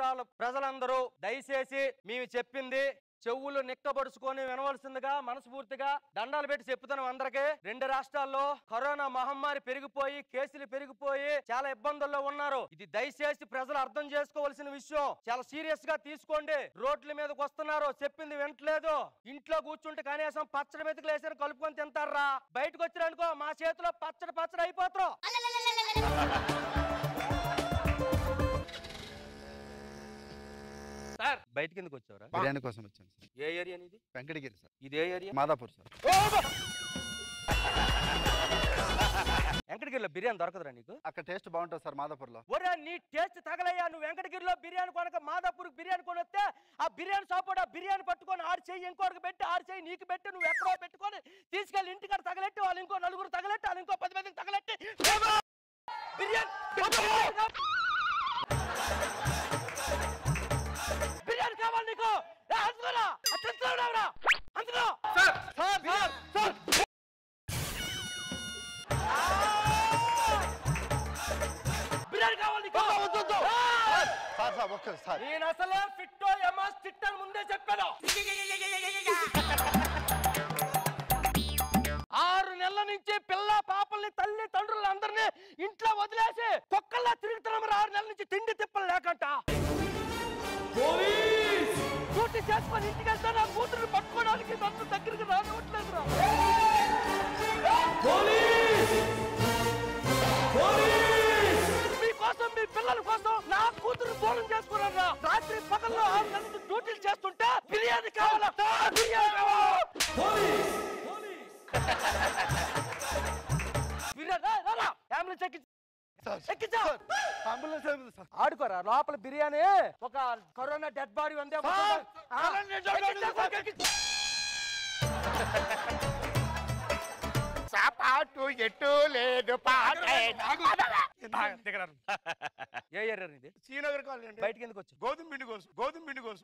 రాష్ట్రాల ప్రజలందరూ దయచేసి మేము చెప్పింది చెవులు నిక్కబడుచుకొని వినవలసిందిగా మనస్ఫూర్తిగా దండాలు పెట్టి చెప్తున్నాం అందరికీ రెండు రాష్ట్రాల్లో కరోనా మహమ్మారి పెరిగిపోయి కేసులు పెరిగిపోయి చాలా ఇబ్బందుల్లో ఉన్నారు ఇది దయచేసి ప్రజలు అర్థం చేసుకోవాల్సిన విషయం చాలా సీరియస్ గా తీసుకోండి రోడ్ల మీదకి వస్తున్నారు చెప్పింది వింటలేదు ఇంట్లో కూర్చుంటే కనీసం పచ్చడి మెతుకులు వేసారు కలుపుకొని తింటారా బయటకు వచ్చారనుకో మా చేతిలో పచ్చడి పచ్చడి అయిపోతారు సార్ బయటకి ఎందుకు వచ్చావరా బిర్యానీ కోసం వచ్చాను సార్ ఏ ఏరియా ఇది వెంకటగిరి సార్ ఇది ఏ ఏరియా మాదాపూర్ సార్ వెంకటగిరిలో బిర్యానీ దొరకదురా నీకు అక్కడ టేస్ట్ బాగుంటుంది సార్ మాదాపూర్లో ఒరే నీ టేస్ట్ తగలయ్యా నువ్వు వెంకటగిరిలో బిర్యానీ కొనక మాదాపూర్ బిర్యానీ కొనొస్తే ఆ బిర్యానీ షాప్ వాడు ఆ బిర్యానీ పట్టుకొని ఆరు చెయ్యి ఇంకోటికి పెట్టి ఆరు చెయ్యి నీకు పెట్టి నువ్వు ఎక్కడో పెట్టుకొని తీసుకెళ్ళి ఇంటికాడ తగలెట్టి వాళ్ళు ఇంకో నలుగురు తగలెట్టి వాళ్ళు ఇంకో పది మందికి తగలెట్టి బిర్యానీ బిర్యానీ కావాలి నీకు ఏ, అందుకోరా అది తెచ్చుకోరా అందుకో సార్ సార్ సార్ బిర్యానీ కావాలి నీకు ఏయ్! సార్ సార్ ఒక్క సార్ నేను అసలే ఫిట్టో ఎమాస్ తిట్టాను ముందే చెప్పాను ఆరు నెలల నుంచి పిల్ల పాపల్ని తల్లి తండ్రులు అందరినీ ఇంట్లో వదిలేసి కుక్కల్లా తిరుగుతున్నాం రా ఆరు నెలల నుంచి తిండి తిప్పలు లేకంట డ్యూటీ చేసుకొని ఇంటికి వెళ్తే నా కూతురు పట్టుకోవడానికి నన్ను దగ్గరికి రానివ్వట్లేదు రా మీకోసం మీ పిల్లల కోసం నా కూతురు దూరం చేసుకున్నాను రా. రాత్రి పగల్లో ఆరు నెలల నుంచి డ్యూటీలు చేస్తుంటే బిర్యానీ కావాలా బిర్యానీ కావాలా బిర్యానీ రా, రా, రా. అంబులెన్స్ ఎక్కించు. సార్ ఎక్కించు. అంబులెన్స్ ఏముంది సార్ ఆడుకోరా లోపల బిర్యానీ ఒక కరోనా డెడ్ బాడీ ఉంది సార్, ఆ, ఎక్కించు, కొడుకు, ఎక్కించు. పాటు ఎటు లేదు పాట ఏ ఏరియా ఇది శ్రీనగర్ కాలనీ అండి బయటికి ఎందుకు వచ్చావు గోధుమ పిండి కోసం గోధుమ పిండి కోసం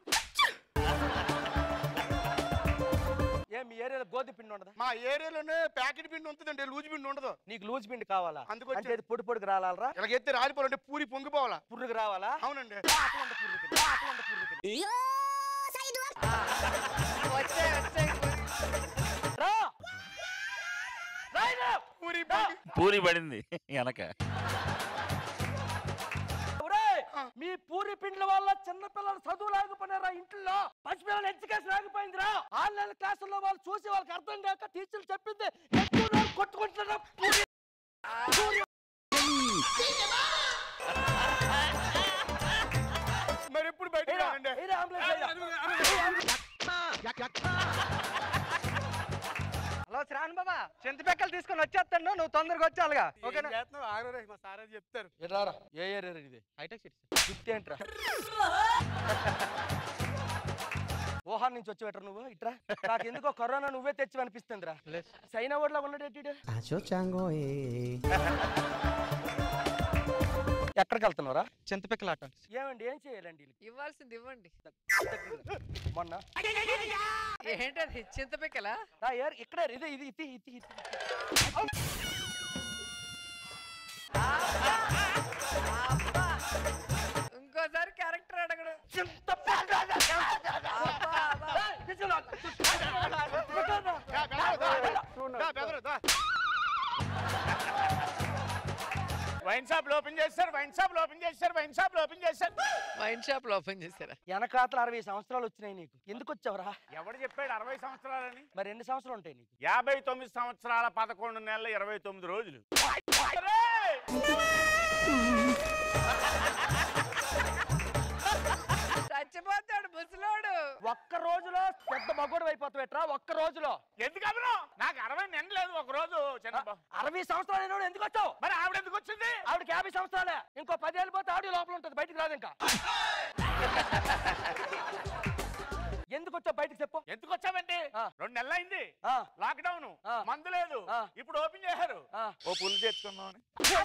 ఏ మీ ఏరియాలో గోధుమ పిండి ఉండదా మా ఏరియాలోనే ప్యాకెట్ పిండి ఉంటుందండి లూజు పిండి ఉండదు నీకు లూజ్ పిండి కావాలా అందుకు వచ్చా. అంటే ఇది పొడి పొడికి రావాలరా ఇలాగైతే రాలిపోవాలంటే పూరి పొంగిపోవాలా పుర్రుకు రావాలా అవునండి అటువంటి పుర్రుకి, అటువంటి పుర్రుకి. రా రాయిరా. పూరి రా. పొంగి పూరి పడింది వెనక ఒరేయ్, మీ పూరి పిండ్ల వల్ల చిన్న పిల్లలు చదువు లేకపోయినారా ఇంట్లో పసిపిల్లలు ఎడ్యుకేషన్ ఆగిపోయిందిరా ఆన్లైన్ క్లాసుల్లో వాళ్ళు చూసి వాళ్ళకి అర్థం కాక టీచర్లు చెప్పింది ఎక్కువ రోజులు కొట్టుకుంటున్నారా పూరి పూరి. మరి ఎప్పుడు బయటకు ఏరా, రానండి ఏరా, అంబులెన్స్ ఏరా. హలో శ్రావణ్ బాబా చింతపెక్కలు తీసుకొని వచ్చేస్తాను నువ్వు తొందరగా వచ్చాలిగా ఓకేనా మా సారే చెప్తారు ఎర్రారా ఏ ఏరియా ఇది హైటెక్ సిటీ ఫిఫ్త్ ఏంట్రా వుహాన్ నుంచి వచ్చి పెట్టరు నువ్వు ఇట్రా నాకు ఎందుకో కరోనా నువ్వే తెచ్చి అనిపిస్తుందిరా చైనా ఓడ్లా ఉన్నాడు ఏంటి ఎక్కడికి వెళ్తున్నారా చింతపిక్కల ఆట ఏమండి ఏం చేయాలండి వీళ్ళకి? ఇవ్వాల్సింది ఇవ్వండి మొన్న ఏంటది చింతపిక్కల రా, ఏర్- ఇక్కడే ఇది ఇది ఇది ఇది ఇది ఇంకోసారి క్యారెక్టర్ అడగడు చింత పెద్ద- ఏయ్, తీసుకురా. వైన్ షాప్ ఓపెన్ చేస్తారు వైన్ షాప్ ఓపెన్ చేస్తారు వైన్ షాప్ ఓపెన్ చేస్తారు వైన్ షాప్ లో ఓపెన్ చేశారా వెనకాతల అరవై సంవత్సరాలు వచ్చినాయి నీకు ఎందుకు వచ్చావురా ఎవడు చెప్పాడు అరవై సంవత్సరాలని మరి ఎన్ని సంవత్సరాలు ఉంటాయి నీకు యాభై తొమ్మిది సంవత్సరాల పదకొండు నెలల ఇరవై తొమ్మిది రోజులు చచ్చిపోతాడు ముసలోడు ఒక్క రోజులో పెద్ద మగోడు అయిపోతావు ఎట్రా ఒక్క రోజులో ఎందుకు అభినో నాకు అరవై నెలలు లేదు ఒక రోజు చంద్రబాబు అరవై సంవత్సరాలు అయినోడు ఎందుకు వచ్చావు మరి ఆవిడ ఎందుకు వచ్చింది ఆవిడకి యాభై సంవత్సరాలే ఇంకో పదేళ్ళు పోతే ఆడియో లోపల ఉంటుంది బయటికి రాదు ఇంకా ఎందుకు వచ్చావు బయటికి చెప్పు ఎందుకు వచ్చావండి ఆ. రెండు నెలలు అయింది ఆ, లాక్డౌన్ ఆ. మందు లేదు ఆ. ఇప్పుడు ఓపెన్ చేశారు ఆ. ఓ పుల్లు తెచ్చుకుందామని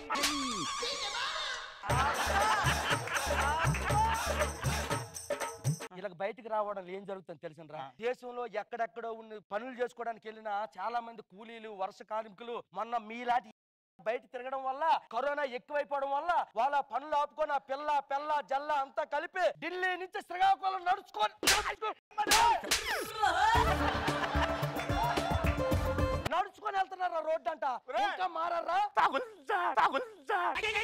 ఇలా బయటికి రావడం ఏం జరుగుతుంది తెలిసిన దేశంలో ఎక్కడెక్కడో ఉన్న పనులు చేసుకోవడానికి వెళ్ళిన చాలా మంది కూలీలు వర్ష కార్మికులు మొన్న మీలాంటి బయట తిరగడం వల్ల కరోనా ఎక్కువైపోవడం వల్ల వాళ్ళ పనులు ఆపుకొని ఆ పిల్ల పిల్ల జల్ల అంతా కలిపి ఢిల్లీ నుంచి శ్రీకాకుళం నడుచుకొని నడుచుకొని వెళ్తున్నారా రోడ్డు అంట ఇంకా మారరా తగులుతా తగులుతా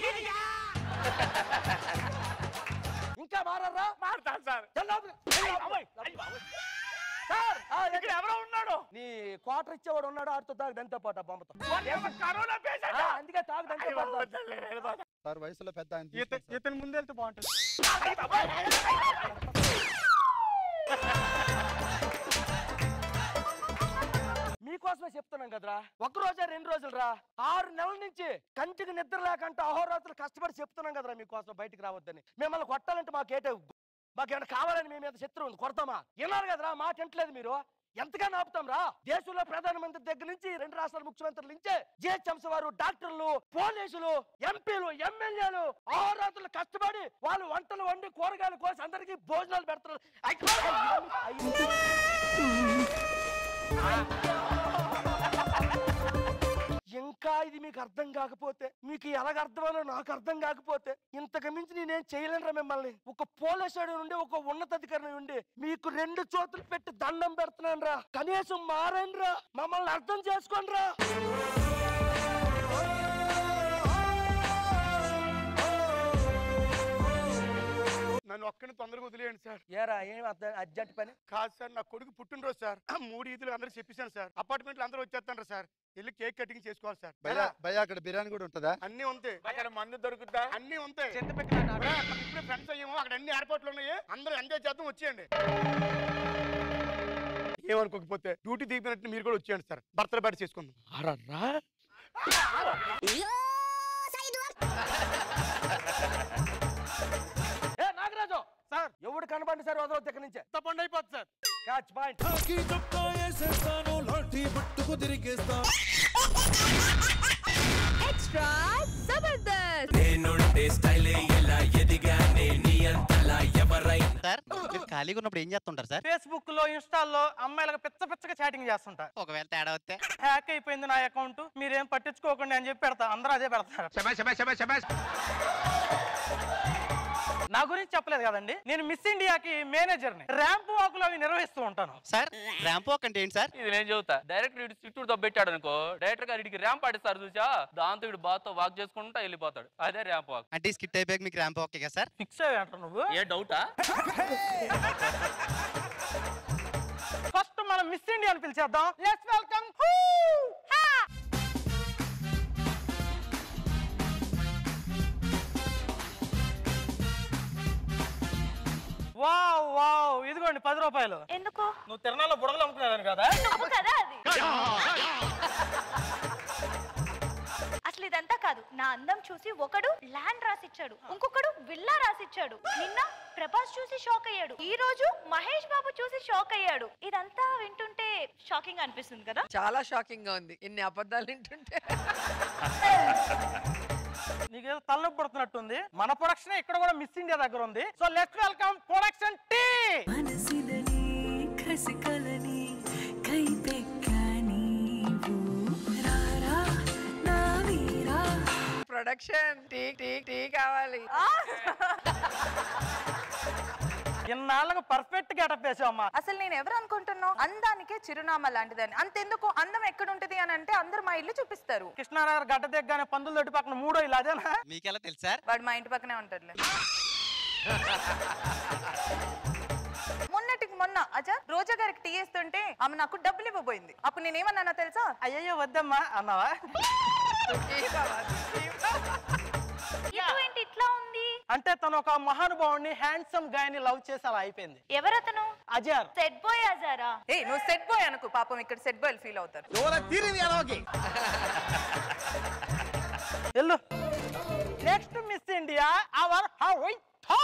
ఇంకా మారరా మారుతాను సార్ జల్లాపు- జల్లాపు. అమ్మాయి, అయ్య బాబోయ్. సార్, ఆ, ఇక్కడ ఎవరో ఉన్నాడు నీ క్వార్టర్ ఇచ్చేవాడు ఉన్నాడు ఆడితో తాగు దాంతో పాటు ఆ బొమ్మతో వాడేమో కరోనా పేషెంట్ ఆ, అందుకే తాగు దాంతో అయ్య పాటు బాబోయ్, తాగు. తల్లి, వెళ్ళిపోతా. సార్ వయసులో పెద్ద ఆయన తీసుకోండి సార్. ఇతను ముందు వెళ్తే బాగుంటుంది మీకోసమే చెప్తున్నాం కదరా ఒక రోజే రెండు రోజులు రా ఆరు నెలల నుంచి కంటికి నిద్ర లేకంటే అహోరాత్రులు కష్టపడి చెప్తున్నాం కదరా మీకోసం బయటికి రావద్దని మిమ్మల్ని కొట్టాలంటే మాకేటే మాకేమైనా కావాలని మీ మీద శత్రువు ఉంది కొడతామా విన్నారు కదరా మాట వింటలేదు మీరు ఎంతగానో ఆపుతాం రా దేశంలో ప్రధానమంత్రి దగ్గర నుంచి రెండు రాష్ట్రాల ముఖ్యమంత్రుల నుంచే జిహెచ్ఎంసీ వారు డాక్టర్లు పోలీసులు ఎంపీలు ఎమ్మెల్యేలు అహోరాత్రులు కష్టపడి వాళ్ళు వంటలు వండి కూరగాయలు కోసి అందరికీ భోజనాలు పెడతారు అయ్యో, అయ్యో. ఇంకా ఇది మీకు అర్థం కాకపోతే మీకు ఎలాగ అర్థమలో నాకు అర్థం కాకపోతే ఇంతకు మించి నేనేం చేయలేనురా మిమ్మల్ని ఒక పోలీసుడు నుండి ఒక ఉన్నతాధికారి నుండి మీకు రెండు చేతులు పెట్టి దండం పెడుతున్నాను రా కనీసం మారండి రా మమ్మల్ని అర్థం చేసుకోండి రా నన్ను ఒక్కని తొందరగా వదిలేయండి సార్ ఏరా ఏం అర్జెంట్ పని కాదు సార్ నా కొడుకు పుట్టినరోజు సార్ మూడు ఈదులు అందరూ చెప్పేశాను సార్ అపార్ట్మెంట్లు అందరూ వచ్చేస్తాను సార్ వెళ్ళి కేక్ కటింగ్ చేసుకోవాలి సార్ భయ్యా భయ్యా అక్కడ బిర్యానీ కూడా ఉంటుందా అన్ని ఉంటాయి అక్కడ మందు దొరుకుతా అన్ని ఉంటాయి ఇప్పుడే ఫ్రెండ్స్ అయ్యాము అక్కడ అన్ని ఎయిర్పోర్ట్లు ఉన్నాయి అందరూ ఎంజాయ్ చేద్దాం వచ్చేయండి ఏమనుకోకపోతే డ్యూటీ దిగిపోయినట్టు మీరు కూడా వచ్చేయండి సార్ బర్త్డే పార్టీ చేసుకుందాం ఏ నాగరాజు సార్ ఎవడు కనపండి సార్ వదలవద్దు ఇక్కడి నుంచే తప్పండి అయిపోతుంది సార్ క్యాచ్ పాయింట్ కాకి చొక్కా వేసేస్తాను లాఠీ పట్టుకు తిరిగేస్తా ఎక్స్ట్రా జబర్దస్త్ నేనుండే స్టైలే ఎలా ఎదిగానే నీ అంతలా ఎవరైనా సార్ మీరు ఖాళీగా ఉన్నప్పుడు ఏం చేస్తుంటారు సార్ ఫేస్బుక్ లో ఇన్స్టాల్లో అమ్మాయిలకు పిచ్చ పిచ్చగా చాటింగ్ చేస్తుంటా ఒకవేళ తేడా వస్తే హ్యాక్ అయిపోయింది నా అకౌంట్ మీరేం పట్టించుకోకండి అని చెప్పి పెడతా అందరూ అదే పెడతారు నా గురించి చెప్పలేదు కదండి నేను మిస్ ఇండియాకి మేనేజర్ని ర్యాంప్ వాక్ లో అవి నిర్వహిస్తూ ఉంటాను సార్ ర్యాంప్ వాక్ అంటే ఏంటి సార్ ఇది నేను చెబుతా డైరెక్ట్ ఇటు చుట్టూతో పెట్టాడు అనుకో డైరెక్టర్ గారు ఇడికి ర్యాంప్ ఆడిస్తారు చూసా దాంతో ఇటు బాతో వాక్ చేసుకుంటా వెళ్ళిపోతాడు అదే ర్యాంప్ వాక్ అంటే ఈ స్కిట్ అయిపోయాక మీకు ర్యాంప్ వాక్ కదా సార్ ఫిక్స్ అయ్యి నువ్వు ఏ డౌటా ఫస్ట్ మనం మిస్ ఇండియా అని పిలిచేద్దాం లెట్స్ వెల్కమ్ వావ్ వావ్ ఇదిగోండి పది రూపాయలు ఎందుకు నువ్వు తిరణాల్లో బుడగలు అమ్ముకున్నాను కదా నువ్వు కదా అది అసలు ఇదంతా కాదు నా అందం చూసి ఒకడు ల్యాండ్ రాసిచ్చాడు ఇంకొకడు విల్లా రాసిచ్చాడు నిన్న ప్రభాస్ చూసి షాక్ అయ్యాడు ఈ రోజు మహేష్ బాబు చూసి షాక్ అయ్యాడు ఇదంతా వింటుంటే షాకింగ్ అనిపిస్తుంది కదా చాలా షాకింగ్ గా ఉంది ఇన్ని అబద్ధాలు వింటుంటే నీకేదో తలనొప్పి పడుతున్నట్టుంది మన ప్రొడక్షన్ ఇక్కడ కూడా మిస్ ఇండియా దగ్గర ఉంది so let's welcome production tea మనసిదని కసికలని కైపెక్కని రారా నా వీరా ప్రొడక్షన్ టీ టీ టీ కావాలి ఇన్నాళ్ళకు పర్ఫెక్ట్ గెటప్ వేసావమ్మా అసలు నేను ఎవరు అనుకుంటున్నావు అందానికే చిరునామా లాంటిదని అంతెందుకు అందం ఎక్కడుంటది అని అంటే అందరు మా ఇల్లు చూపిస్తారు కృష్ణానగర్ గడ్డ దిగ్గానే పందుల దొడ్డి పక్కన మూడో ఇల్లు అదేనా మీకెలా తెలుసు సార్ వాడు మా ఇంటి పక్కనే ఉంటాడులే మొన్నటికి మొన్న అజా రోజా గారికి టీ వేస్తుంటే ఆమె నాకు డబ్బులు ఇవ్వబోయింది అప్పుడు నేనేమన్నానో తెలుసా అయ్యయ్యో వద్దమ్మా అన్నావా టీ కావాలి టీ ఇటు ఏంటి ఇట్లా ఉంది అంటే తను ఒక మహానుభావుని హ్యాండ్సమ్ గాయని లవ్ చేసి అలా అయిపోయింది ఎవరతను అజర్ సెట్ బాయ్ అజారా ఏ నువ్వు సెట్ బాయ్ అనుకో పాపం ఇక్కడ సెట్ బాయ్ ఫీల్ అవుతారు వెళ్ళు next Miss India our Havitha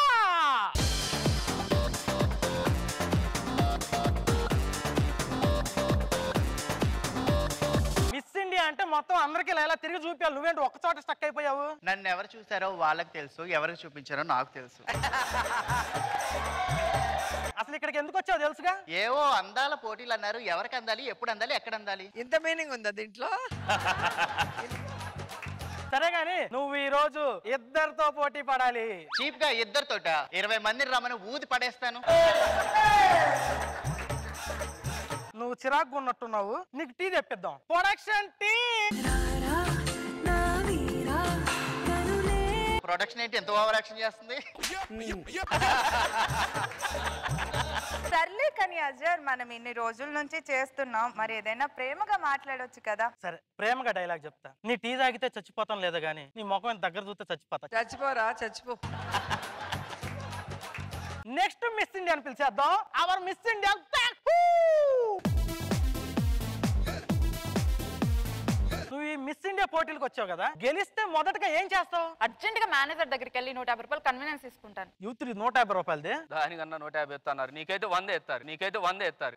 Miss India అంటే మొత్తం అందరికి ఇలా ఇలా తిరిగి చూపించాలి నువ్వేంటి ఒక్క చోట స్టక్ అయిపోయావు నన్ను ఎవరు చూసారో వాళ్ళకి తెలుసు ఎవరికి చూపించారో నాకు తెలుసు అసలు ఇక్కడికి ఎందుకు వచ్చావు తెలుసుగా ఏవో అందాల పోటీలు అన్నారు ఎవరికి అందాలి ఎప్పుడు అందాలి ఎక్కడ అందాలి ఇంత మీనింగ్ ఉందా దీంట్లో సరే గాని నువ్వు ఈ రోజు ఇద్దరితో పోటీ పడాలి చీప్ గా ఇద్దరితోట ఇరవై మందిని రమ్మని ఊది పడేస్తాను నువ్వు చిరాకు ఉన్నట్టున్నావు నీకు టీ తెప్పిద్దాం ప్రొడక్షన్ టీ ప్రొడక్షన్ ఏంటి ఎంత ఓవర్ యాక్షన్ చేస్తుంది సర్లే కానీ అజర్ మనం ఇన్ని రోజుల నుంచి చేస్తున్నాం మరి ఏదైనా ప్రేమగా మాట్లాడొచ్చు కదా సరే ప్రేమగా డైలాగ్ చెప్తా నీ టీ తాగితే చచ్చిపోతాం లేదా గానీ నీ ముఖం ఎంత దగ్గర చూస్తే చచ్చిపోతా చచ్చిపోరా చచ్చిపో నెక్స్ట్ మిస్ ఇండియా అని పిలిచేద్దాం అవర్ మిస్ ఇండియా నువ్వు ఈ మిస్ ఇండియా పోటీలకు వచ్చావు కదా గెలిస్తే మొదటగా ఏం చేస్తావు అర్జెంట్ గా మేనేజర్ దగ్గరికి వెళ్ళి నూట యాభై రూపాయలు కన్వీనియన్స్ తీసుకుంటాను యూత్ నూట యాభై రూపాయలది దానికన్నా నూట యాభై ఎత్తన్నారు నీకైతే వంద ఎత్తారు నీకైతే వంద ఎత్తారు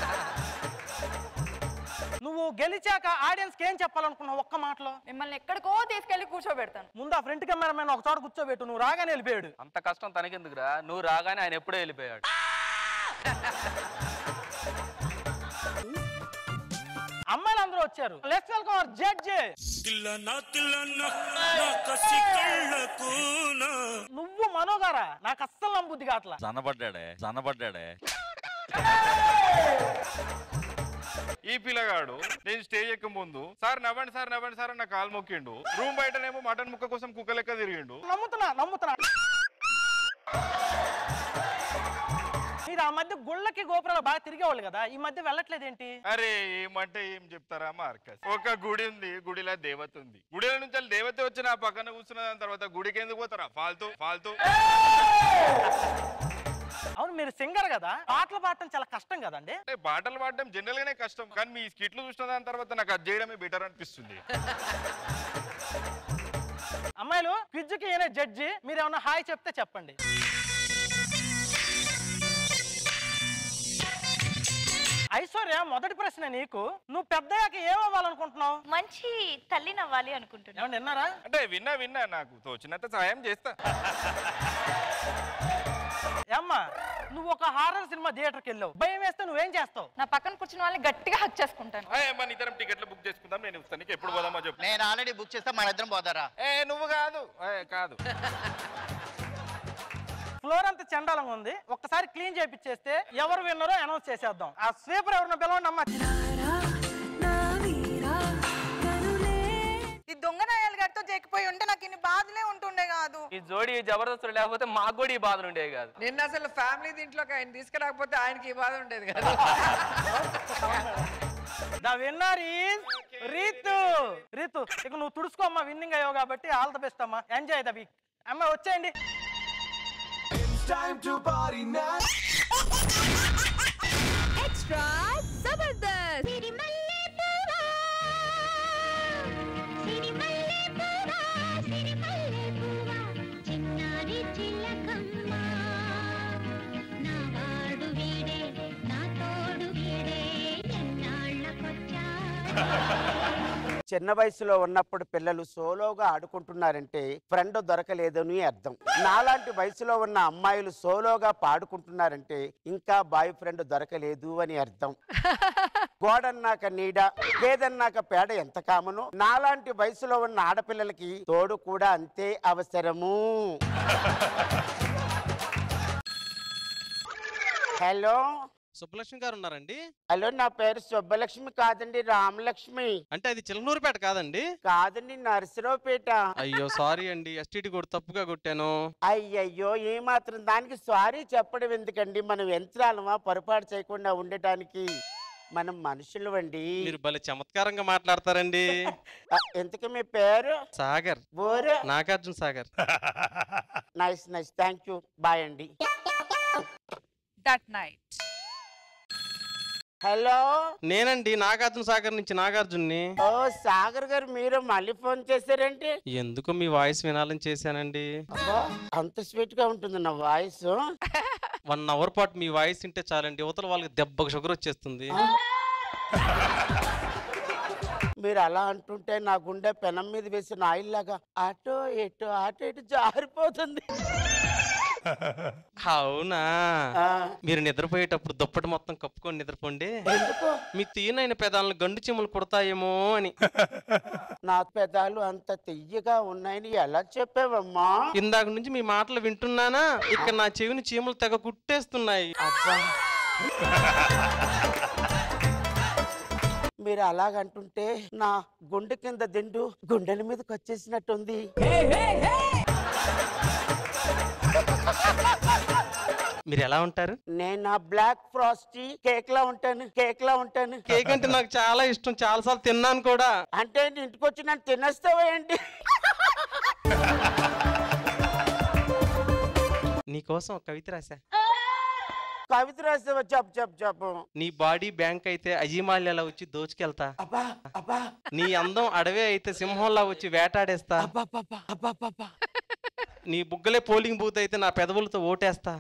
నువ్వు గెలిచాక ఆడియన్స్ కి ఏం చెప్పాలనుకున్నావు ఒక్క మాటలో మిమ్మల్ని ఎక్కడికో తీసుకెళ్లి కూర్చోబెడతాను ముందు ఆ ఫ్రంట్ కెమెరామెన్ ఒక చోట కూర్చోబెట్టు నువ్వు రాగానే వెళ్ళిపోయాడు అంత కష్టం తనకెందుకురా నువ్వు రాగానే ఆయన ఎప్పుడో వెళ్ళిపోయాడు అమ్మాయిలు అందరూ వచ్చారు లెట్స్ వెల్కమ్ అవర్ జడ్జ్ నువ్వు మనోగారా నాకు అస్సలు నమ్ముద్ది కావట్లా సన్నబడ్డాడే సన్నబడ్డాడే ఈ పిల్లగాడు నేను స్టేజ్ ఎక్క ముందు సార్ నవ్వండి సార్ నవ్వండి సార్ అని నా కాలు మొక్కిండు రూమ్ బయటనేమో మటన్ ముక్క కోసం కుక్క లెక్క తిరిగిండు నమ్ముతున్నా నమ్ముతున్నా మీరు ఆ మధ్య గుళ్ళకి గోపురాలు బాగా తిరిగేవాళ్ళు కదా ఈ మధ్య వెళ్ళట్లేదు ఏంటి అరే ఏమంటే ఏం చెప్తారా మార్కస్ ఒక గుడి ఉంది గుడిలో దేవత ఉంది గుడిలో నుంచి వెళ్ళి దేవత వచ్చి నా పక్కన కూర్చున్న దాని తర్వాత గుడికి ఎందుకు పోతారా ఫాల్తూ ఫాల్తూ అవును మీరు సింగర్ కదా పాటలు పాడటం చాలా కష్టం కదండి అంటే పాటలు పాడడం జనరల్ గానే కష్టం కానీ మీ స్కిట్లు చూసిన దాని తర్వాత నాకు అది చేయడమే బెటర్ అనిపిస్తుంది అమ్మాయిలు క్విజ్కి ఈయన జడ్జి మీరు ఏమన్నా హాయ్ చెప్తే చెప్పండి ఐశ్వర్య మొదటి ప్రశ్న నీకు నువ్వు పెద్దయ్యాక ఏమవ్వాలనుకుంటున్నావు మంచి తల్లిని అవ్వాలి అనుకుంటున్నా ఏమన్నా విన్నారా అంటే విన్నా విన్నా నాకు తోచినంత సాయం చేస్తా ఏమ్మా నువ్వు ఒక హారర్ సినిమా థియేటర్కి వెళ్ళావు భయం వేస్తే నువ్వేం చేస్తావు నా పక్కన కూర్చున్న వాళ్ళని గట్టిగా హక్ చేసుకుంటాను ఏ, మన ఇద్దరం టికెట్లు బుక్ చేసుకుందాం నేను ఇస్తాను నీకు ఎప్పుడు పోదామో చెప్పు నేను ఆల్రెడీ బుక్ చేస్తే మన ఇద్దరం పోతారా ఏ నువ్వు కాదు ఏ, కాదు ఫ్లోర్ అంతా చండాలంగా ఉంది ఒక్కసారి క్లీన్ చేపించేస్తే ఎవరు విన్నారో అనౌన్స్ చేసేద్దాం ఆ స్వీపర్ ఎవరినో పిలవండి అమ్మా ఈ దొంగ నాయాలు గారితో చేయకపోయి ఉంటే నాకు ఇన్ని బాధలే ఉంటుండే కాదు ఈ జోడి జబర్దస్త్ లేకపోతే మాకు కూడా ఈ బాధలు ఉండేవి కాదు నిన్న అసలు ఫ్యామిలీ దీంట్లోకి ఆయన తీసుకురాకపోతే ఆయనకి ఈ బాధ ఉండేది కదా the winner is Ritu Ritu ఇక నువ్వు తుడుచుకో అమ్మా విన్నింగ్ అయ్యావు కాబట్టి ఆల్ ద బెస్ట్ అమ్మా ఎంజాయ్ ద వీక్ అమ్మ వచ్చేయండి ఎక్స్ట్రా జబర్దస్త్ చిన్న వయసులో ఉన్నప్పుడు పిల్లలు సోలోగా ఆడుకుంటున్నారంటే ఫ్రెండ్ దొరకలేదని అర్థం నాలాంటి వయసులో ఉన్న అమ్మాయిలు సోలోగా పాడుకుంటున్నారంటే ఇంకా బాయ్ ఫ్రెండ్ దొరకలేదు అని అర్థం గోడన్నాక నీడ గేదన్నాక పేడ ఎంత కామను నాలాంటి వయసులో ఉన్న ఆడపిల్లలకి తోడు కూడా అంతే అవసరము హలో సుబ్బలక్ష్మి గారు ఉన్నారండి హలో నా పేరు సుబ్బలక్ష్మి కాదండి రామలక్ష్మి అంటే అది చిలనూరుపేట కాదండి కాదండి నరసరావుపేట అయ్యో సారీ అండి ఎస్టీడీ కూడా తప్పుగా కొట్టాను అయ్యయ్యో ఏ మాత్రం దానికి సారీ చెప్పడం ఎందుకండి మనం యంత్రాలమా పొరపాటు చేయకుండా ఉండటానికి మనం మనుషులు అండి మీరు భలే చమత్కారంగా మాట్లాడతారండి ఎందుకు మీ పేరు సాగర్ ఊరు Nagarjuna Sagar nice nice thank you bye అండి దట్ నైట్ హలో నేనండి నాగార్జున సాగర్ నుంచి నాగార్జున్ని ఓ సాగర్ గారు మీరు మళ్ళీ ఫోన్ చేశారంటే ఎందుకు మీ వాయిస్ వినాలని చేశానండి అంత స్వీట్ గా ఉంటుంది నా వాయిస్ వన్ అవర్ పాటు మీ వాయిస్ వింటే చాలండి యువతల వాళ్ళకి దెబ్బకు షుగర్ వచ్చేస్తుంది మీరు అలా అంటుంటే నా గుండె పెనం మీద వేసిన ఆయిల్ లాగా అటో ఎటో అటు ఇటు జారిపోతుంది అవునా మీరు నిద్రపోయేటప్పుడు దుప్పటి మొత్తం కప్పుకొని నిద్రపోండి మీ తీనైన పెదాలను గండు చిమ్ములు కుడతాయేమో అని నా పెదాలు అంత తెయ్యగా ఉన్నాయని ఎలా చెప్పావమ్మా ఇందాక నుంచి మీ మాటలు వింటున్నానా ఇక్కడ నా చెవిని చీమలు తెగ కుట్టేస్తున్నాయి మీరు అలాగంటుంటే నా గుండె కింద దిండు గుండెల మీదకి వచ్చేసినట్టుంది మీరు ఎలా ఉంటారు నేను నా బ్లాక్ ఫ్రాస్టీ కేక్ లా ఉంటాను కేక్ లా ఉంటాను కేక్ అంటే నాకు చాలా ఇష్టం చాలా సార్లు తిన్నాను కూడా అంటే నీ ఇంటికి వచ్చి నన్ను తినేస్తావా ఏంటి నీకోసం ఒక కవిత రాశా కవిత రాసావా చెప్పు చెప్పు చెప్పు నీ బాడీ బ్యాంక్ అయితే అజీమాల్యాలా వచ్చి దోచుకెళ్తా అబ్బా అబ్బా నీ అందం అడవే అయితే సింహంలా వచ్చి వేటాడేస్తా నీ బుగ్గలే పోలింగ్ బూత్ అయితే నా పెదవులతో ఓటేస్తా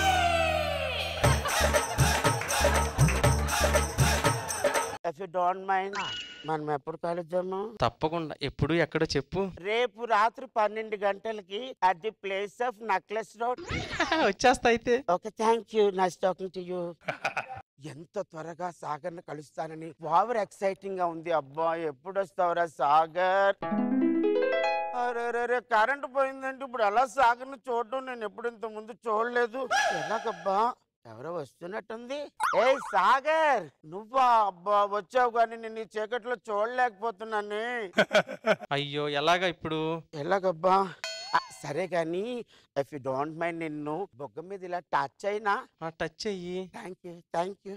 ఇఫ్ యు డోంట్ మైండ్ మనం ఎప్పుడు కలుద్దాము తప్పకుండా ఎప్పుడు ఎక్కడో చెప్పు రేపు రాత్రి పన్నెండు గంటలకి at the place of Necklace Road వచ్చేస్తా అయితే okay thank you nice talking to you ఎంత త్వరగా సాగర్ కలుస్తానని ఓవర్ ఎక్సైటింగ్ గా ఉంది అబ్బా ఎప్పుడు వస్తావురా సాగర్ అరే కరెంట్ పోయిందంటే ఇప్పుడు ఎలా సాగర్ని చూడడం నేను ఎప్పుడు ఇంత ముందు చూడలేదు ఎలాగబ్బా ఎవరో వస్తున్నట్టుంది ఏ సాగర్ నువ్వా అబ్బా వచ్చావు కానీ నేను ఈ చీకట్లో చూడలేకపోతున్నానే అయ్యో ఎలాగా ఇప్పుడు ఎలాగబ్బా ఆ, సరే కానీ ఇఫ్ యూ డోంట్ మైండ్ నిన్ను బొగ్గ మీద ఇలా టచ్ అయినా టచ్ అయ్యి thank you thank you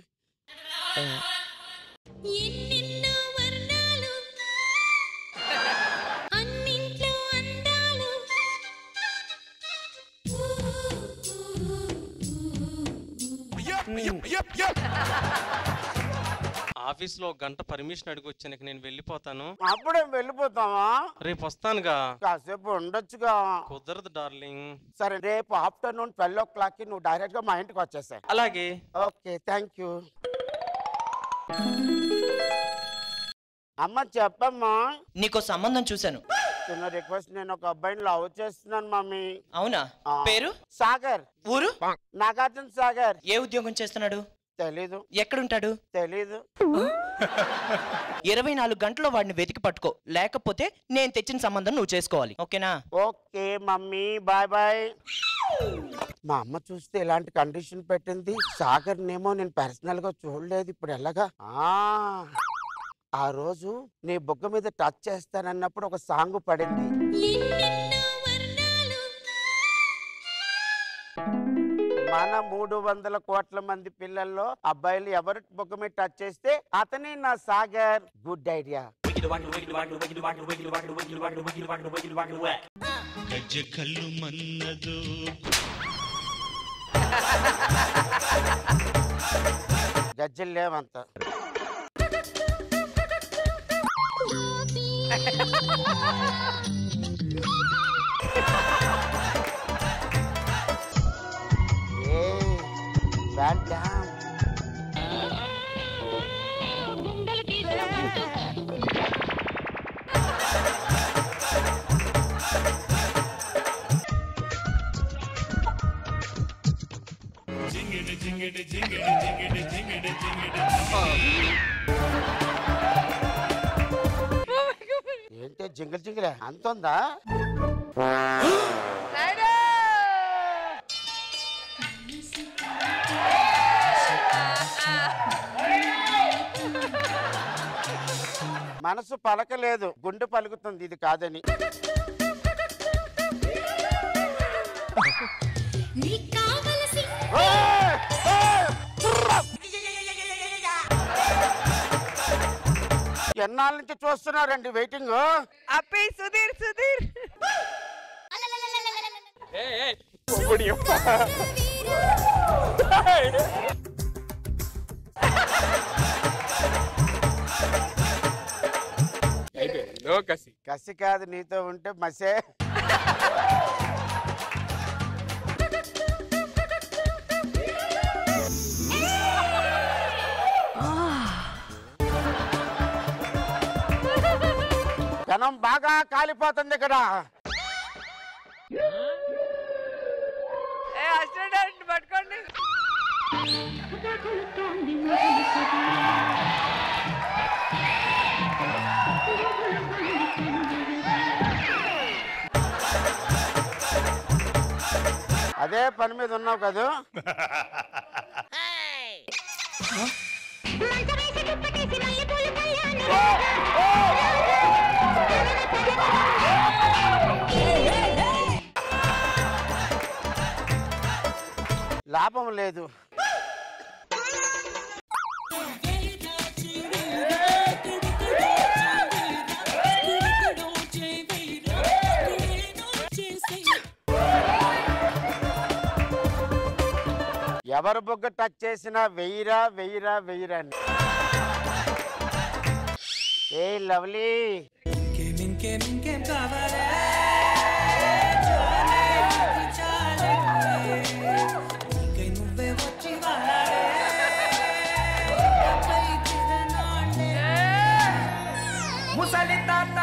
office లో గంట పర్మిషన్ అడిగి వచ్చాను ఇక నేను వెళ్ళిపోతాను అప్పుడే వెళ్ళిపోతావా రేపు వస్తానుగా కాసేపు ఉండొచ్చుగా కుదరదు డార్లింగ్ సరే రేపు ఆఫ్టర్నూన్ ట్వెల్వ్ ఓ క్లాక్ కి నువ్వు డైరెక్ట్ గా మా ఇంటికి వచ్చేసాయి అలాగే ఓకే థ్యాంక్ యూ అమ్మ చెప్పమ్మా నీకో సంబంధం చూశాను చిన్న రిక్వెస్ట్ నేను ఒక అబ్బాయిని లవ్ చేస్తున్నాను మమ్మీ అవునా ఆ. పేరు సాగర్ ఊరు నాగార్జున సాగర్ ఏ ఉద్యోగం చేస్తున్నాడు తెలీదు ఎక్కడుంటాడు తెలీదు ఇరవై నాలుగు గంటల్లో వాడిని వెతికి పట్టుకో లేకపోతే నేను తెచ్చిన సంబంధం నువ్వు చేసుకోవాలి ఓకేనా ఓకే మమ్మీ బాయ్ బాయ్ మా అమ్మ చూస్తే ఇలాంటి కండిషన్ పెట్టింది సాగర్ నేమో నేను పర్సనల్ గా చూడలేదు ఇప్పుడు ఎలాగా ఆ ఆ రోజు నీ బుగ్గ మీద టచ్ చేస్తానన్నప్పుడు ఒక సాంగ్ పడింది మన మూడు వందల కోట్ల మంది పిల్లల్లో అబ్బాయిలు ఎవరు బుగ్గ మీద టచ్ చేస్తే అతనే నా సాగర్ గుడ్ ఐడియా గజ్జ కళ్ళు మన్నదు గజ్జలు లేవంత Hey, well done. జింగిడి జింగిడి జింగిడి జింగిడి జింగిడి జింగిడి ఏంటి జింగిల్ జింగిలే అంత ఉందా మనసు పలకలేదు గుండె పలుకుతుంది ఇది కాదని ఎన్నాళ్ళ నుంచి చూస్తున్నారండి వెయిటింగ్ అప్పి సుధీర్ సుధీర్ కసి కసి కాదు నీతో ఉంటే మసే జనం బాగా కాలిపోతుంది ఇక్కడ ఏ అదే పని మీద ఉన్నావు కదా లాభం లేదు ఎవరు బొగ్గ టచ్ చేసినా వెయ్యిరా వెయ్యిరా వెయ్యిరా అని ఏ లవ్లీ ముసలి తాత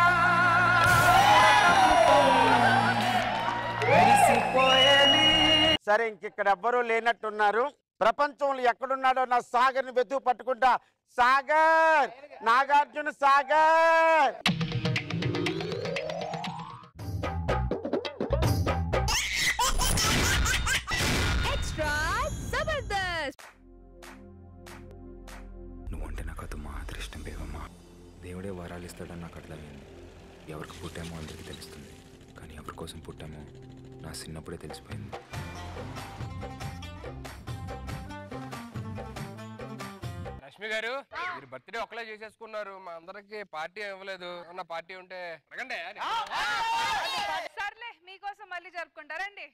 సరే ఇంకిక్కడ ఎవ్వరూ లేనట్టున్నారు ప్రపంచంలో ఎక్కడున్నాడో నా సాగర్ని వెతుకు పట్టుకుంటా సాగర్ నాగార్జున సాగర్ ఎక్స్ట్రా జబర్దస్త్ నువ్వంటే నాకు అది మా అదృష్టం బేవమ్మా దేవుడే వరాలు ఇస్తాడని నాకు అర్థమైంది ఎవరికి పుట్టామో అందరికీ తెలుస్తుంది కానీ ఎవరి కోసం పుట్టామో నా చిన్నప్పుడే తెలిసిపోయింది రష్మి గారు మీరు బర్త్డే ఒకలే చేసేసుకున్నారు మా అందరికి పార్టీ ఇవ్వలేదు ఉన్న పార్టీ ఉంటే అడగండి సర్లే మీకోసం మళ్ళీ జరుపుకుంటారండి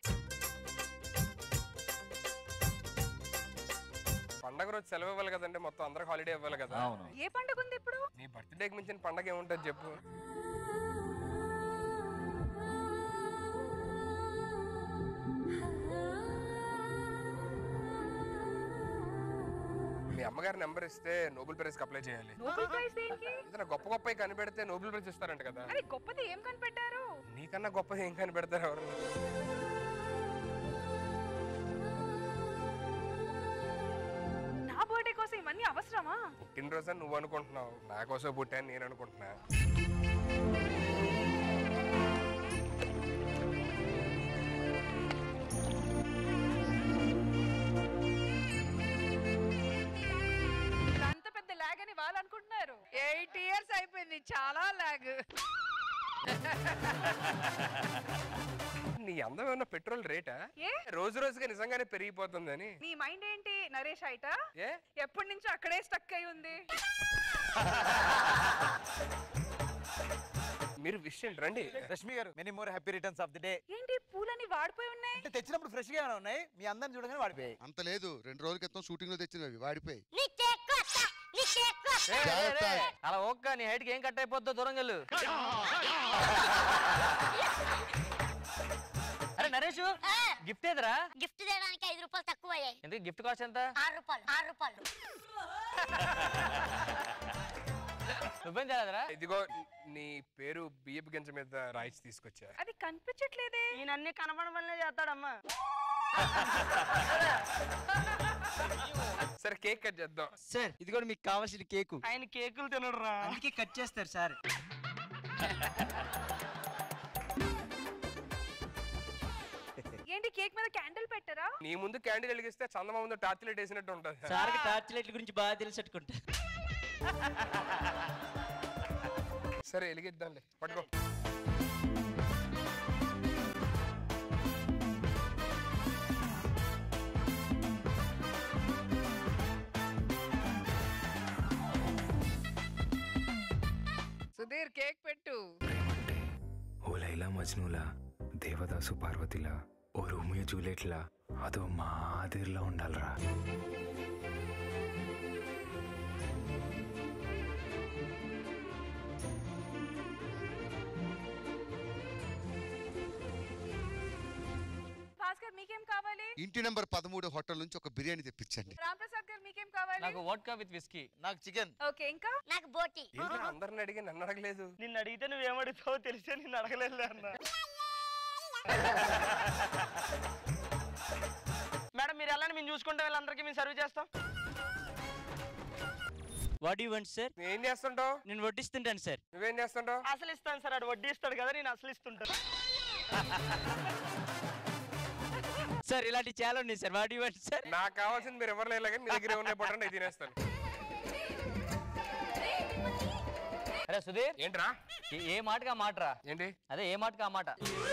పండగ రోజు సెలవు ఇవ్వాలి కదండి మొత్తం అందరికి హాలిడే ఇవ్వాలి కదా అవును. ఏ పండుగ ఉంది ఇప్పుడు నీ బర్త్డేకి మించిన పండగ ఏముంటుంది చెప్పు మీ అమ్మగారి నెంబర్ ఇస్తే నోబెల్ ప్రైజ్ అప్లై చేయాలి నోబెల్ ప్రైజ్ దేనికి ఏదైనా గొప్ప గొప్ప కనిపెడితే నోబెల్ ప్రైజ్ ఇస్తారంట కదా అది గొప్పది ఏం కనిపెట్టారు నీకన్నా గొప్పది ఏం కనిపెడతారు ఎవరు నా బర్త్డే కోసం ఇవన్నీ అవసరమా పుట్టినరోజు అని నువ్వు అనుకుంటున్నావు నా కోసం పుట్టాను నేను అనుకుంటున్నా అంత పెద్ద లాగ్ అని వాళ్ళు అనుకుంటున్నారు ఎయిట్ ఇయర్స్ అయిపోయింది చాలా లాగ్ నీ అందం ఏమన్నా పెట్రోల్ రేటా ఏ? రోజు రోజుగా నిజంగానే పెరిగిపోతుందని నీ మైండ్ ఏంటి నరేష్ అయిట ఏ ఎప్పటి నుంచో అక్కడే స్టక్ అయి ఉంది మీరు విషయం రండి Rashmi garu many more happy returns of the day ఏంటి పూలని వాడిపోయి ఉన్నాయి అంటే తెచ్చినప్పుడు ఫ్రెష్ గా ఉన్నాయి మీ అందరిని చూడగానే వాడిపోయాయి అంత లేదు రెండు రోజుల క్రితం షూటింగ్ లో తెచ్చినవి వాడిపోయి రే, రే, రే. అలా ఓక్క నీ హైట్ కి ఏం కట్ అయిపోద్దో దూరం వెళ్ళు అరే నరేష్ గిఫ్ట్ ఏదిరా గిఫ్ట్ తేడానికి ఐదు రూపాయలు తక్కువ అయ్యాయి ఎందుకు గిఫ్ట్ కాస్ట్ ఎంత ఆరు రూపాయలు ఆరు రూపాయలు నువ్వేం చేయలేదురా ఇదిగో నీ పేరు బియ్యపు గింజ మీద రాయిచి తీసుకొచ్చా అది కనిపించట్లేదే ఈయన అన్ని కనపడమనే చేస్తాడమ్మా సరే కేక్ కట్ చేద్దాం సార్ ఇది కూడా మీకు కావాల్సిన కేకు ఆయన కేకులు తినడు రా అందుకే కట్ చేస్తారు సార్ ఏంటి కేక్ మీద క్యాండిల్ పెట్టరా నీ ముందు క్యాండిల్ వెలిగిస్తే చందమా ముందు టార్చ్ లైట్ వేసినట్టు ఉంటుంది సార్కి టార్చ్ లైట్ల గురించి బాగా తెలిసట్టుకుంటా సరే వెలిగిద్దాంలే పట్టుకో సుధీర్ కేక్ పెట్టు ఓ లైలా మజ్నులా దేవదాసు పార్వతిలా ఓ రోమియో జూలియట్లా అదో మాదిరిలో ఉండాలిరా భాస్కర్ మీకేం కావాలి ఇంటి నెంబర్ పదమూడు హోటల్ నుంచి ఒక బిర్యానీ తెప్పించండి రామ్ ప్రసాద్ గారు మీకేం కావాలి నాకు వోడ్కా విత్ విస్కీ నాకు చికెన్ ఓకే ఇంకా నాకు బోటి ఏంటి అందరిని అడిగి నన్ను అడగలేదు నిన్ను అడిగితే నువ్వేమడుగుతావో తెలిసే నిన్ను అడగలేదు అన్న మేడం మీరు వెళ్ళండి మేము చూసుకుంటాం వీళ్ళందరికీ మేము సర్వ్ చేస్తాం వాట్ యూ వాంట్ సార్ ఏం చేస్తుంటావు నేను వడ్డిస్తుంటాను సార్ నువ్వేం చేస్తుంటావు అసలు ఇస్తాను సార్ అటు వడ్డీ ఇస్తాడు కదా నేను అసలు ఇస్తుంటాను సార్ ఇలాంటి చాలా ఉన్నాయి sir what you want sir నాకు కావాల్సింది మీరు ఎవరు లేదు కానీ మీ దగ్గర ఉన్నాయి పట్టండి నేను తినేస్తాను అరే సుధీర్ ఏంట్రా ఏ- ఏ మాటగా మాటరా ఏంటి అదే ఏ మాటగా మాట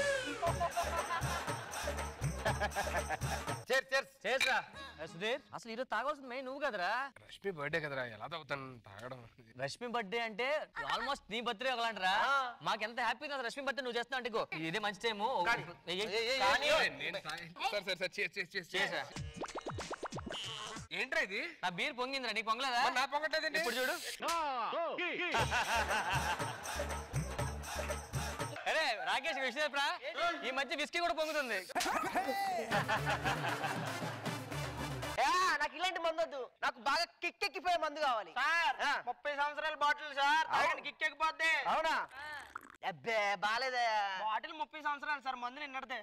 చేర్ చేర్ చేసరా అరే సుధీర్ అసలు ఈరోజు తాగాల్సింది మెయిన్ నువ్వు కదరా రష్మి బర్త్డే కదరా ఎలా తాగుతాను తాగడం రష్మి బర్త్డే అంటే ఆల్మోస్ట్ నీ బర్త్డే ఒకలాంటిరా మాకు ఎంత హ్యాపీ కదా రష్మి బర్త్డే నువ్వు చేస్తావు అంటే ఇగో, ఇదే మంచి టైము కానీ నేను తాగే- సరే సరే సరే చేసి చేసి చేసి చేసా ఏంట్రా ఇది నా బీర్ పొంగిందిరా నీకు పొంగలేదా మరి నా పొంగట్లేదండి ఇప్పుడు చూడు అరే రాకేష్ విషయం చెప్పరా ఈ మధ్య విస్కీ కూడా పొంగుతుంది ఏ, నాకు ఇలాంటి మందు వద్దు నాకు బాగా కిక్ ఎక్కిపోయే మందు కావాలి సార్ ముప్పై సంవత్సరాల బాటిల్ సార్ తాగండి కిక్ ఎక్కిపోద్ది అవునా అబ్బే బాలేదే బాటిల్ ముప్పై సంవత్సరాలు సార్ మందు నిన్నడితే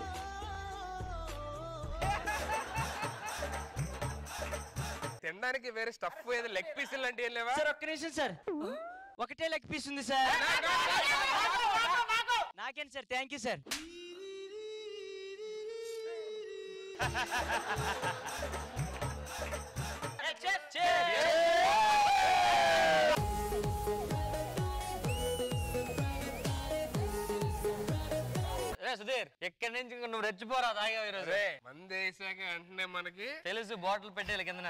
తినడానికి వేరే స్టఫ్ ఏదో లెగ్ పీసులు లాంటి ఏం లేవా సార్ ఒక్క నిమిషం సార్ ఒకటే లెగ్ పీస్ ఉంది సార్ నాకేంటి సార్ థ్యాంక్ యూ సార్ రే సుధీర్ ఎక్కడి నుంచి ఇంక నువ్వు రెచ్చిపోరా తాగావు ఈరోజు రే మంది వేసాక వెంటనే మనకి తెలుసు బాటిల్ పెట్టేయాలి కిందన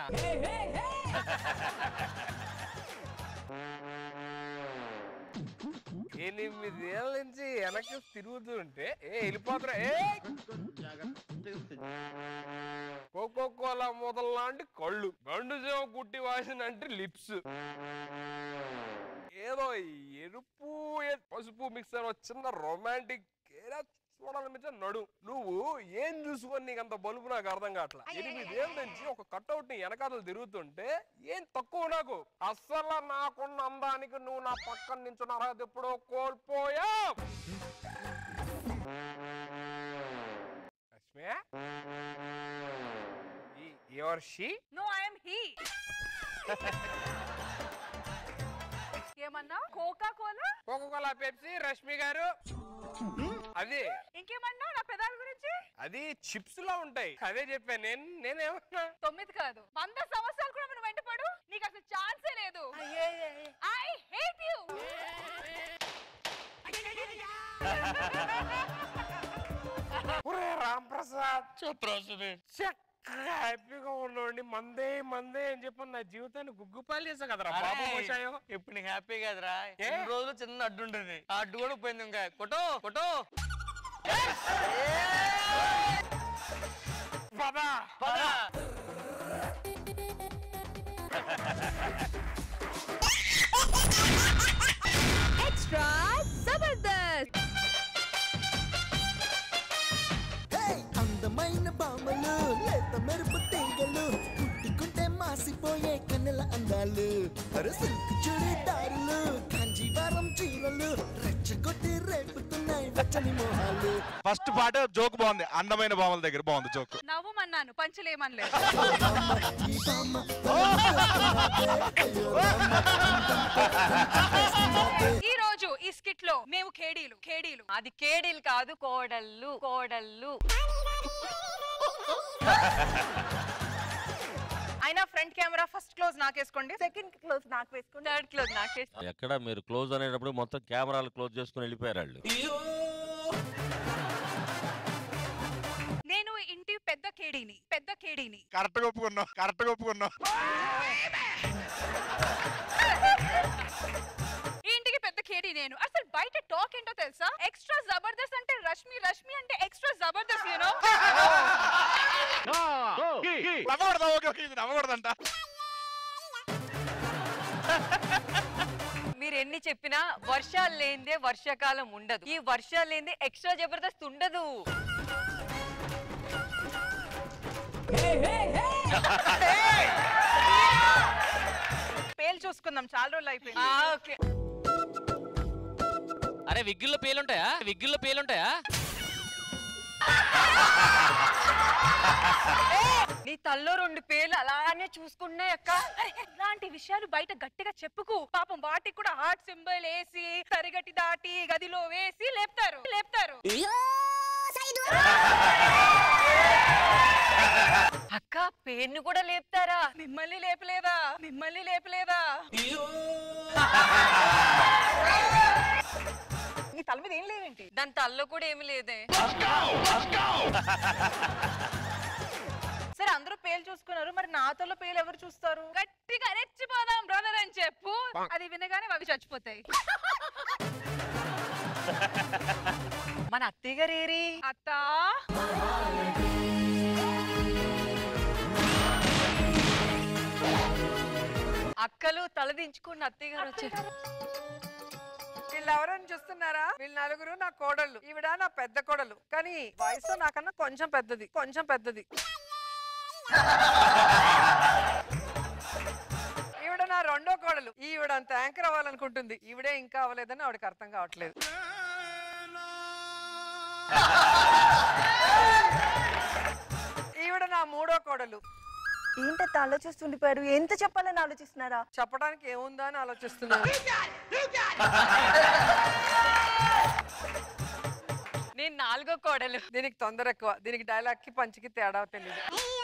ఎనిమిదేళ్ళ నుంచి వెనక్కి తిరుగుతూ ఉంటే ఏ వెళ్ళిపోతురా ఏ కోకో కోలా మొదలు లాంటి కళ్ళు గండు సేవ కుట్టి వాసిన అంటే లిప్స్ ఏదో ఎరుపు ఏ- పసుపు మిక్సర్ చిన్న రొమాంటిక్ ఏదో చూడాలనిపించే నడు నువ్వు ఏం చూసుకొని నీకు అంత బలుపు నాకు అర్థం కావట్లా ఎనిమిదేళ్ళ నుంచి ఒక కట్అవుట్ ని వెనకాతలు తిరుగుతుంటే ఏం తక్కువ నాకు అస్సలు నాకున్న అందానికి నువ్వు నా పక్కన నించున్న అర్హత ఎప్పుడో కోల్పోయా your she no I'm he ఏమన్నా coca cola coco cola Pepsi Rashmi garu అది ఇంకేమన్నా నా పెదాల గురించి అది చిప్స్ లో ఉంటాయి అదే చెప్పాను నేను నేనేమన్నా తొమ్మిది కాదు వంద సంవత్సరాలు కూడా మనం వెంటపడు నీకు అసలు ఛాన్సే లేదు ఐ హేట్ యు ఒరే రామ్ ప్రసాద్ చక్కగా హ్యాపీగా ఉండండి మందే మందే అని చెప్పి నా జీవితాన్ని గుగ్గుపాలు చేసా కదరా బాబు మోసాయో ఇప్పుడు నీకు హ్యాపీ కదరా ఎన్ని రోజులు చిన్న అడ్డు ఉంటుంది ఆ అడ్డు కూడా పోయింది ఇంకా కొట్టో కొట్టో పదా పదా ఎక్స్ట్రా జబర్దస్త్ అందమైన బామలు లేత మెరుపు తీగలు కుట్టుకుంటే మాసిపోయే కన్నెల అందాలు అరే సిల్క్ చుడిదారులు కాంజీవరం చీరలు రెచ్చగొట్టి రేపుతున్నాయి వెచ్చని మొహాలు ఫస్ట్ పాట జోక్ బాగుంది అందమైన బామల దగ్గర బాగుంది జోక్ నవ్వమన్నాను పంచలేమనలేదు ఈ బామ్మ ఈ రోజు ఈ స్కిట్ లో మేము కేడీలు కేడీలు అది కేడీలు కాదు కోడళ్ళు కోడళ్ళు అయినా ఫ్రంట్ కెమెరా ఫస్ట్ క్లోజ్ నాకేసుకోండి సెకండ్ క్లోజ్ నాకు వేసుకోండి థర్డ్ క్లోజ్ నాకేసుకోండి ఎక్కడ మీరు క్లోజ్ అనేటప్పుడు మొత్తం కెమెరాలు క్లోజ్ చేసుకుని వెళ్ళిపోయారు వాళ్ళు నేను ఇంటి పెద్ద కేడీని పెద్ద కేడీని కరెక్ట్ గా ఒప్పుకున్నావు కరెక్ట్ గా ఒప్పుకున్నావు ఈ ఇంటికి పెద్ద కేడీ నేను అసలు బయట టాక్ ఏంటో తెలుసా ఎక్స్ట్రా జబర్దస్త్ అంటే రష్మి రష్మి అంటే ఎక్స్ట్రా జబర్దస్త్ యూనో నవ్వకూడదా ఓకే ఓకే ఇది నవ్వకూడదంట మీరు ఎన్ని చెప్పినా వర్షాలు లేనిదే వర్షాకాలం ఉండదు ఈ వర్షాలు లేనిదే ఎక్స్ట్రా జబర్దస్త్ ఉండదు పేలు చూసుకుందాం చాలా రోజులు అయిపోయింది ఓకే అరే విగ్గిల్లో పేలుంటాయా విగ్గిల్లో పేలుంటాయా నీ తల్లో రెండు పేర్లు అలానే చూసుకున్నాయి అక్క ఇలాంటి విషయాలు బయట గట్టిగా చెప్పుకు పాపం వాటికి కూడా హార్ట్ సింబల్ వేసి తరిగట్టి దాటి గదిలో వేసి లేపుతారు లేపుతారు అక్క పేరుని కూడా లేపుతారా మిమ్మల్ని లేపలేదా మిమ్మల్ని లేపలేదా నీ తల మీద ఏం లేవేంటి దాని తల్లో కూడా ఏమి లేదే సరే అందరూ పేలు చూసుకున్నారు మరి నా తల పేలు ఎవరు చూస్తారు గట్టిగా రెచ్చిపోదాం బ్రదర్ అని చెప్పు అది వినగానే అవి చచ్చిపోతాయి మన అత్తయ్య గారు ఏరి అత్తా అక్కలు తలదించుకున్న అత్తయ్య గారు వచ్చారు వీళ్ళు ఎవరని చూస్తున్నారా వీళ్ళు నలుగురు నా కోడళ్ళు ఈవిడ నా పెద్ద కోడలు కానీ వయసు నాకన్నా కొంచెం పెద్దది కొంచెం పెద్దది ఈవిడ నా రెండో కోడలు ఈవిడ అంత యాంకర్ అవ్వాలనుకుంటుంది ఈవిడే ఇంకా అవ్వలేదని ఆవిడకి అర్థం కావట్లేదు ఈవిడ నా మూడో కోడలు ఏంటంత ఆలోచిస్తుండిపోయారు ఎంత చెప్పాలని ఆలోచిస్తున్నారా చెప్పడానికి ఏముందా అని ఆలోచిస్తున్నాను నేను నాలుగో కోడలు దీనికి తొందర ఎక్కువ దీనికి డైలాగ్ కి పంచికి తేడా తెలియదు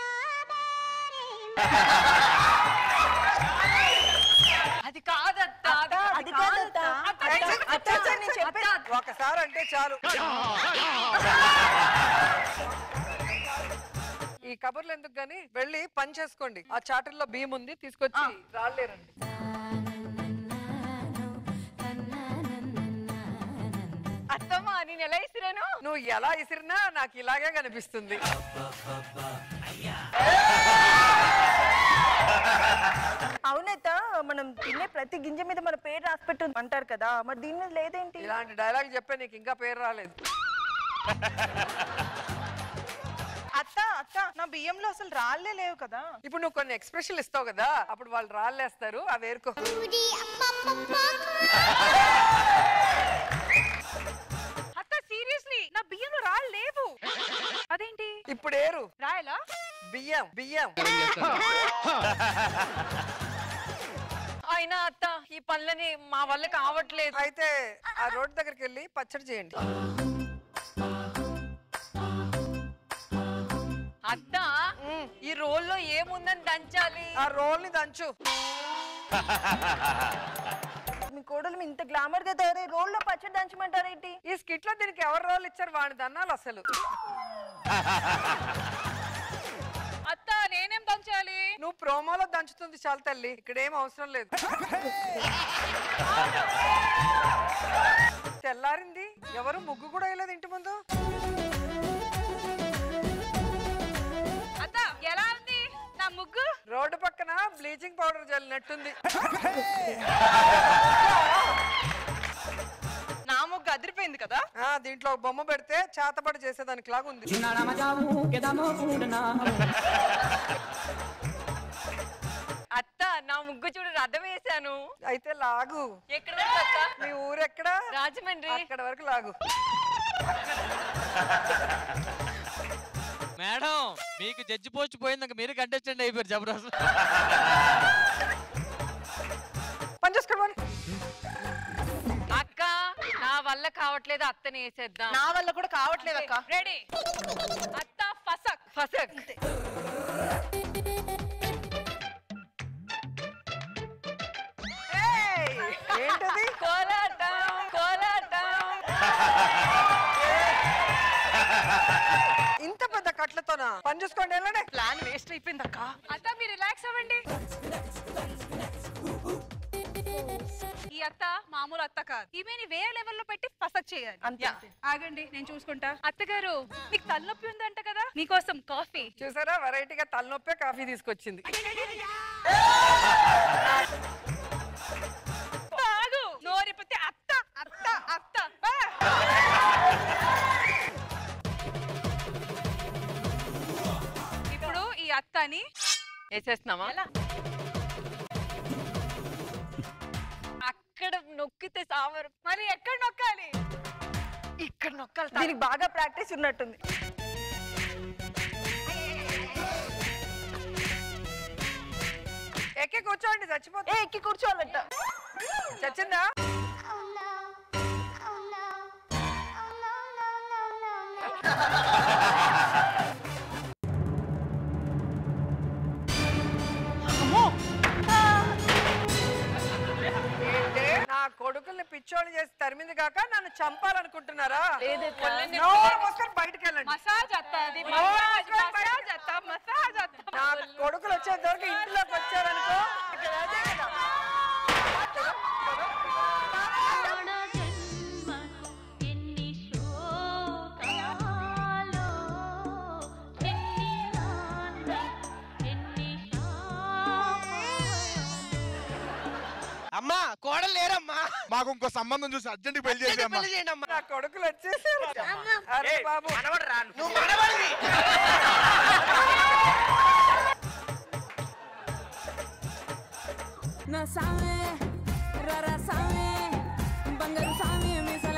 అది కాదత్త అది కాదత్త. అత్త, అత్త, అత్త, నేను చెప్పేది- ఒకసారి అంటే చాలు ఈ కబుర్లు ఎందుకు గాని వెళ్ళి పని చేసుకోండి ఆ చాటల్లో బియ్యం ఉంది తీసుకొచ్చి రాళ్ళేరండి అత్తమ్మా నేను ఎలా ఇసిరాను నువ్వు ఎలా ఇసిరినా నాకు ఇలాగే కనిపిస్తుంది అవునైత మనం తినే ప్రతి గింజ మీద మన పేరు రాసి పెట్టు అంటారు కదా మరి దీని మీద లేదేంటి ఇలాంటి డైలాగ్ చెప్పే నీకు ఇంకా పేరు రాలేదు అత్త అత్త నా బియ్యంలో అసలు రాళ్ళే లేవు కదా ఇప్పుడు నువ్వు కొన్ని ఎక్స్ప్రెషన్లు ఇస్తావు కదా అప్పుడు వాళ్ళు రాళ్ళేస్తారు అవి ఏరుకో అత్త సీరియస్లీ నా బియ్యంలో రాళ్ళు లేవు అదేంటి ఇప్పుడు ఏరు రాయలా బియ్యం బియ్యం అయినా అత్త ఈ పనులని మా వల్ల కావట్లేదు అయితే ఆ రోడ్ దగ్గరికి వెళ్ళి పచ్చడి చేయండి అత్త ఈ రోల్లో ఏముందని దంచాలి ఆ రోల్ ని దంచు మీ కోడలు ఇంత గ్లామర్ గా తయారై రోల్లో పచ్చడి దంచమంటారేంటి ఈ స్కిట్ లో దీనికి ఎవరు రోల్ ఇచ్చారు వాడిని దన్నాలు అసలు అత్త నేనేం దంచాలి నువ్వు ప్రోమోలో దంచుతుంది చాలు తల్లి ఇక్కడ ఏం అవసరం లేదు తెల్లారింది ఎవరు ముగ్గు కూడా వేయలేదు ఇంటి ముందు అత్త ఎలా ఉంది నా ముగ్గు రోడ్డు పక్కన బ్లీచింగ్ పౌడర్ జల్లినట్టుంది నా ముగ్గు అదిరిపోయింది కదా ఆ దీంట్లో ఒక బొమ్మ పెడితే చేతబడి చేసేదానికి లాగా ఉంది అత్త నా ముగ్గు చూడు రథం వేశాను అయితే లాగు ఎక్కడ వరకు అత్త మీ ఊరెక్కడా రాజమండ్రి అక్కడ వరకు లాగు మేడం మీకు జడ్జి పోస్ట్ పోయిందాక మీరు కంటెస్టెంట్ అయిపోయారు జబర్దస్త్ పని చేసుకోండి అక్క నా వల్ల కావట్లేదు అత్తని వేసేద్దాం నా వల్ల కూడా కావట్లేదు అక్క రెడీ అత్త ఫసక్ ఫసక్ ఏయ్, ఏంటది కోలాటం కోలాటం ఇంత పెద్ద కట్లతోనా పని చూసుకోండి వెళ్ళండి ప్లాన్ వేస్ట్ అయిపోయింది అక్క అత్త మీరు రిలాక్స్ అవ్వండి ఈ అత్త మామూలు అత్త కాదు ఈమెని వేరే లెవెల్లో పెట్టి ఫసక్ చేయాలి అంతే, యా, అంతే. ఆగండి నేను చూసుకుంటా అత్తగారు మీకు తలనొప్పి ఉందంట కదా మీకోసం కాఫీ చూసారా వెరైటీగా తలనొప్పే కాఫీ తీసుకొచ్చింది తాగు నోరిపోతే అత్త అత్త అత్త బా. ఇప్పుడు ఈ అత్తని వేసేస్తున్నావా ఎలా అక్కడ నొక్కితే సావరు మరి ఎక్కడ నొక్కాలి ఇక్కడ నొక్కాలి దీనికి బాగా ప్రాక్టీస్ ఉన్నట్టుంది కూర్చోండి చచ్చిపోతే ఏ ఎక్కి కూర్చోవాలంట చచ్చిందా ఏంటి? నా కొడుకుల్ని పిచ్చోళ్ళు చేసి తరిమింది కాక నన్ను చంపాలనుకుంటున్నారా నోరు మూసుకొని బయటికి వెళ్ళండి మసాజ్ అత్తది నోరు మసాజ్ మూసుకొని బయటికి మసాజ్ అత్త మసాజ్ అత్త నా కొడుకులు వచ్చేంతవరకు ఇంట్లోకి వచ్చారనుకో ఇక అదే కదా. అమ్మా కోడలు లేరమ్మా మాకు ఇంకో సంబంధం చూసి అర్జెంట్ పెళ్లి చేసి అమ్మా పెళ్లి చేయండి అమ్మా నా కొడుకులు వచ్చేసారు అరే బాబు నువ్వు మనవడివి నా సామే రరా సామే బంగారు సామే మిస